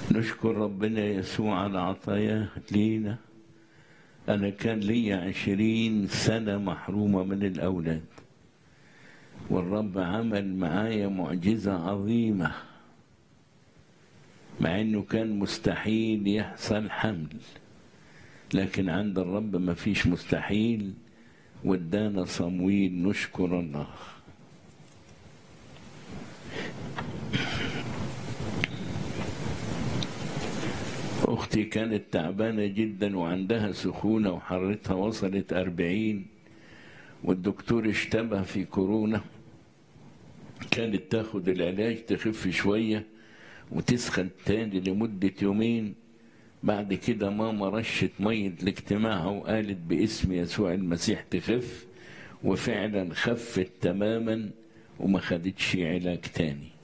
نشكر ربنا يسوع على عطاياه لينا أنا كان لي عشرين سنة محرومة من الأولاد والرب عمل معايا معجزة عظيمة مع إنه كان مستحيل يحصل حمل لكن عند الرب ما فيش مستحيل وادانا صمويل نشكر الله أختي كانت تعبانة جدا وعندها سخونة وحرتها وصلت أربعين والدكتور اشتبه في كورونا كانت تاخد العلاج تخف شوية وتسخن تاني لمدة يومين بعد كده ماما رشت مية الاجتماع وقالت باسم يسوع المسيح تخف وفعلا خفت تماما وما خدتش علاج تاني